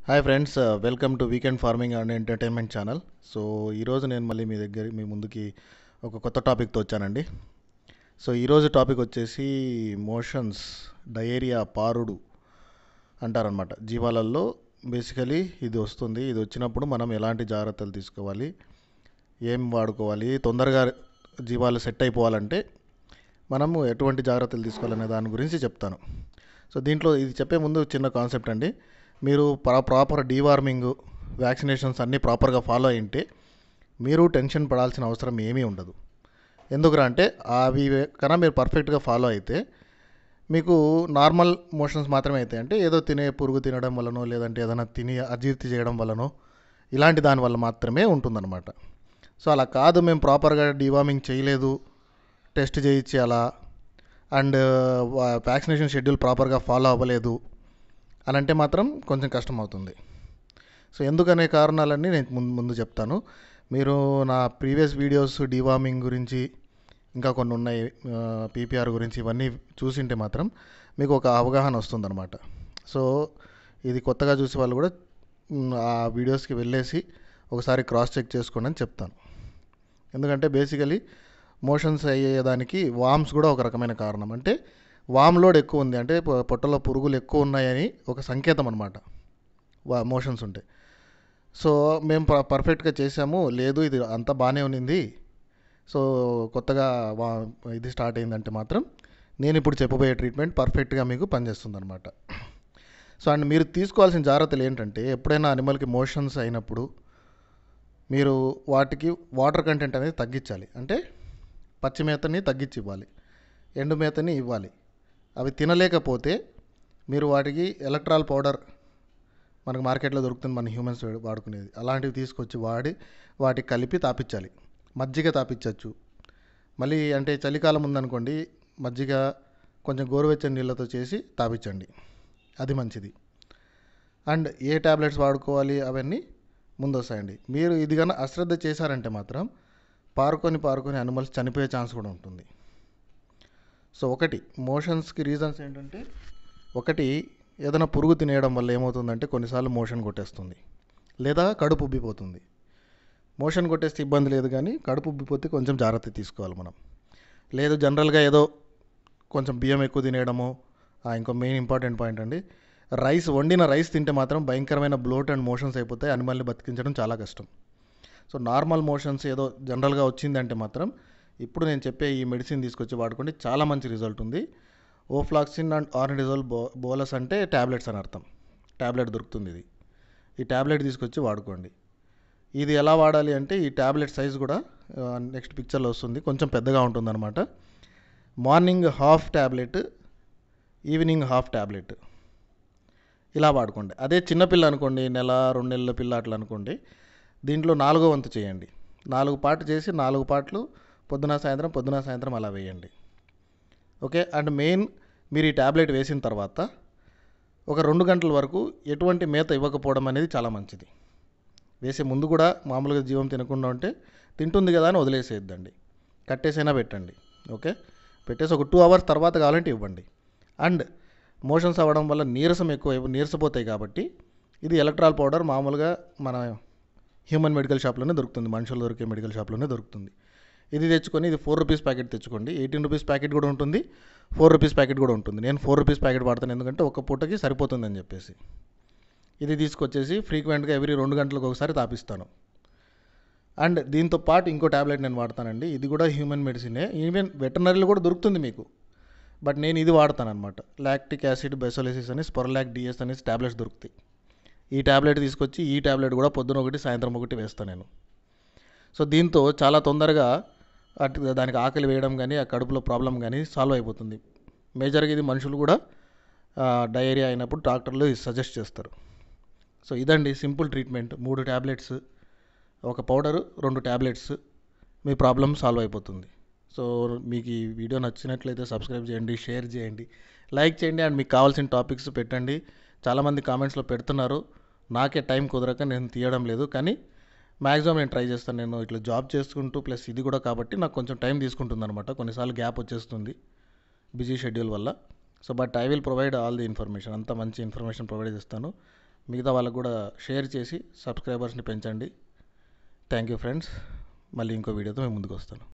hi friends welcome to weekend farming and entertainment channel so ఈరోజు నేను మళ్ళీ మీ దగ్గర మీ ముందుకి ఒక కొత్త టాపిక్తో వచ్చానండి సో ఈరోజు టాపిక్ వచ్చేసి మోషన్స్ డయేరియా పారుడు అంటారనమాట జీవాలలో బేసికలీ ఇది వస్తుంది ఇది వచ్చినప్పుడు మనం ఎలాంటి జాగ్రత్తలు తీసుకోవాలి ఏం వాడుకోవాలి తొందరగా జీవాలు సెట్ అయిపోవాలంటే మనము ఎటువంటి జాగ్రత్తలు తీసుకోవాలనే దాని గురించి చెప్తాను సో దీంట్లో ఇది చెప్పే ముందు చిన్న కాన్సెప్ట్ అండి మీరు ప్రా ప్రాపర్ డీవార్మింగ్ వ్యాక్సినేషన్స్ అన్నీ ప్రాపర్గా ఫాలో అయింటే మీరు టెన్షన్ పడాల్సిన అవసరం ఏమీ ఉండదు ఎందుకురా అంటే అవి కన్నా మీరు పర్ఫెక్ట్గా ఫాలో అయితే మీకు నార్మల్ మోషన్స్ మాత్రమే అవుతాయి అంటే ఏదో తినే పురుగు తినడం వలనో లేదంటే ఏదైనా తిని అజీర్తి చేయడం వలనో ఇలాంటి దాని వల్ల మాత్రమే ఉంటుందన్నమాట సో అలా కాదు మేము ప్రాపర్గా డీవార్మింగ్ చేయలేదు టెస్ట్ చేయించాలా అండ్ వ్యాక్సినేషన్ షెడ్యూల్ ప్రాపర్గా ఫాలో అవ్వలేదు అని అంటే మాత్రం కొంచెం కష్టం అవుతుంది సో ఎందుకనే కారణాలన్నీ నేను ముందు ముందు చెప్తాను మీరు నా ప్రీవియస్ వీడియోస్ డీవార్మింగ్ గురించి ఇంకా కొన్ని ఉన్నాయి పీపీఆర్ గురించి ఇవన్నీ చూసింటే మాత్రం మీకు ఒక అవగాహన వస్తుందన్నమాట సో ఇది కొత్తగా చూసే వాళ్ళు కూడా మ్, ఆ వీడియోస్కి వెళ్ళేసి ఒకసారి క్రాస్ చెక్ చేసుకోండి అని చెప్తాను ఎందుకంటే బేసికలీ మోషన్స్ అయ్యేదానికి వామ్స్ కూడా ఒక రకమైన కారణం అంటే వామ్ లోడ్ ఎక్కువ ఉంది అంటే పొ- పొట్టలో పురుగులు ఎక్కువ ఉన్నాయని ఒక సంకేతం అనమాట వా మోషన్స్ ఉంటాయి సో మేము ప పర్ఫెక్ట్గా చేసాము లేదు ఇది అంతా బాగానే ఉన్నింది సో కొత్తగా వా ఇది స్టార్ట్ అయిందంటే మాత్రం నేను ఇప్పుడు చెప్పబోయే ట్రీట్మెంట్ పర్ఫెక్ట్గా మీకు పనిచేస్తుంది అనమాట సో అండ్ మీరు తీసుకోవాల్సిన జాగ్రత్తలు ఏంటంటే ఎప్పుడైనా అనిమల్కి మోషన్స్ అయినప్పుడు మీరు వాటికి వాటర్ కంటెంట్ అనేది తగ్గించాలి అంటే పచ్చి మేతని తగ్గించి ఇవ్వాలి ఎండు మేతని ఇవ్వాలి అవి తినలేకపోతే మీరు వాటికి ఎలక్ట్రాల్ పౌడర్ మనకు మార్కెట్లో దొరుకుతుంది మన హ్యూమన్స్ వాడుకునేది అలాంటివి తీసుకొచ్చి వాడి వాటికి కలిపి తాపించాలి మజ్జిగ తాపించవచ్చు మళ్ళీ అంటే చలికాలం ఉందనుకోండి మజ్జిగ కొంచెం గోరువెచ్చని నీళ్ళతో చేసి తాపించండి అది మంచిది అండ్ ఏ ట్యాబ్లెట్స్ వాడుకోవాలి అవన్నీ ముందు వస్తాయండి మీరు ఇది కన్నా అశ్రద్ధ చేశారంటే మాత్రం పారుకొని పారుకొని అనిమల్స్ చనిపోయే ఛాన్స్ కూడా ఉంటుంది సో ఒకటి మోషన్స్కి రీజన్స్ ఏంటంటే ఒకటి ఏదైనా పురుగు తినేయడం వల్ల ఏమవుతుందంటే కొన్నిసార్లు మోషన్ కొట్టేస్తుంది లేదా కడుపు ఉబ్బిపోతుంది మోషన్ కొట్టేస్తే ఇబ్బంది లేదు కానీ కడుపు ఉబ్బిపోతే కొంచెం జాగ్రత్త తీసుకోవాలి మనం లేదు జనరల్గా ఏదో కొంచెం బియ్యం ఎక్కువ తినేయడము ఆ, ఇంకో మెయిన్ ఇంపార్టెంట్ పాయింట్ అండి రైస్ వండిన రైస్ తింటే మాత్రం భయంకరమైన బ్లోట్ అండ్ మోషన్స్ అయిపోతాయి అనిమల్ని బతికించడం చాలా కష్టం సో నార్మల్ మోషన్స్ ఏదో జనరల్గా వచ్చిందంటే మాత్రం ఇప్పుడు నేను చెప్పే ఈ మెడిసిన్ తీసుకొచ్చి వాడుకోండి చాలా మంచి రిజల్ట్ ఉంది ఓఫ్లాక్సిన్ అండ్ ఆర్నిడిజోల్ బో బోలస్ అంటే ట్యాబ్లెట్స్ అని అర్థం ట్యాబ్లెట్ దొరుకుతుంది ఇది ఈ ట్యాబ్లెట్ తీసుకొచ్చి వాడుకోండి ఇది ఎలా వాడాలి అంటే ఈ ట్యాబ్లెట్ సైజ్ కూడా నెక్స్ట్ పిక్చర్లో వస్తుంది కొంచెం పెద్దగా ఉంటుందన్నమాట morning half tablet evening half tablet ఇలా వాడుకోండి అదే చిన్నపిల్ల అనుకోండి నెల రెండు నెలల పిల్ల అట్లా అనుకోండి దీంట్లో నాలుగో వంతు చేయండి నాలుగు పాటలు చేసి నాలుగు పాటలు పొద్దున సాయంత్రం పొద్దున సాయంత్రం అలా వేయండి ఓకే అండ్ మెయిన్ మీరు ఈ ట్యాబ్లెట్ వేసిన తర్వాత ఒక రెండు గంటల వరకు ఎటువంటి మేత ఇవ్వకపోవడం అనేది చాలా మంచిది వేసే ముందు కూడా మామూలుగా జీవం తినకుండా ఉంటే తింటుంది కదా అని వదిలేసేద్దండి కట్టేసైనా పెట్టండి ఓకే పెట్టేసి ఒక టూ అవర్స్ తర్వాత కావాలంటే ఇవ్వండి అండ్ మోషన్స్ అవ్వడం వల్ల నీరసం ఎక్కువ నీరసపోతాయి కాబట్టి ఇది ఎలక్ట్రాల్ పౌడర్ మామూలుగా మన హ్యూమన్ మెడికల్ షాప్లోనే దొరుకుతుంది మనుషులు దొరికే మెడికల్ షాప్లోనే దొరుకుతుంది ఇది తెచ్చుకొని ఇది ఫోర్ రూపీస్ ప్యాకెట్ తెచ్చుకోండి ఎయిటీన్ రూపీస్ ప్యాకెట్ కూడా ఉంటుంది ఫోర్ రూపీస్ ప్యాకెట్ కూడా ఉంటుంది నేను ఫోర్ రూపీస్ ప్యాకెట్ వాడతాను ఎందుకంటే ఒక పూటకి సరిపోతుందని చెప్పేసి ఇది తీసుకొచ్చేసి ఫ్రీక్వెంట్గా ఎవ్రీ రెండు గంటలకు ఒకసారి తాపిస్తాను అండ్ దీంతో పాటు ఇంకో ట్యాబ్లెట్ నేను వాడతానండి ఇది కూడా హ్యూమన్ మెడిసినే ఈవెన్ వెటనరీలో కూడా దొరుకుతుంది మీకు బట్ నేను ఇది వాడతాను అనమాట లాక్టిక్ యాసిడ్ బెసోలిసిస్ అని స్పొరలాక్ డిఎస్ అనేసి ట్యాబ్లెట్స్ దొరుకుతాయి ఈ ట్యాబ్లెట్ తీసుకొచ్చి ఈ ట్యాబ్లెట్ కూడా పొద్దున ఒకటి సాయంత్రం ఒకటి వేస్తాను నేను సో దీంతో చాలా తొందరగా అటు దానికి ఆకలి వేయడం కానీ ఆ కడుపులో ప్రాబ్లం కానీ సాల్వ్ అయిపోతుంది మేజర్గా ఇది మనుషులు కూడా డయేరియా అయినప్పుడు డాక్టర్లు సజెస్ట్ చేస్తారు సో ఇదండి సింపుల్ ట్రీట్మెంట్ మూడు ట్యాబ్లెట్స్ ఒక పౌడరు రెండు ట్యాబ్లెట్స్ మీ ప్రాబ్లం సాల్వ్ అయిపోతుంది సో మీకు ఈ వీడియో నచ్చినట్లయితే సబ్స్క్రైబ్ చేయండి షేర్ చేయండి లైక్ చేయండి అండ్ మీకు కావాల్సిన టాపిక్స్ పెట్టండి చాలామంది కామెంట్స్లో పెడుతున్నారు నాకే టైం కుదరక నేను తీయడం లేదు కానీ మ్యాక్సిమం నేను ట్రై చేస్తాను నేను ఇట్లా జాబ్ చేసుకుంటూ ప్లస్ ఇది కూడా కాబట్టి నాకు కొంచెం టైం తీసుకుంటుంది అనమాట కొన్నిసార్లు గ్యాప్ వచ్చేస్తుంది బిజీ షెడ్యూల్ వల్ల so but I will provide all the information అంత మంచి ఇన్ఫర్మేషన్ ప్రొవైడ్ చేస్తాను మిగతా వాళ్ళకు కూడా షేర్ చేసి సబ్స్క్రైబర్స్ని పెంచండి థ్యాంక్ యూ ఫ్రెండ్స్ మళ్ళీ ఇంకో వీడియోతో మేము ముందుకు వస్తాను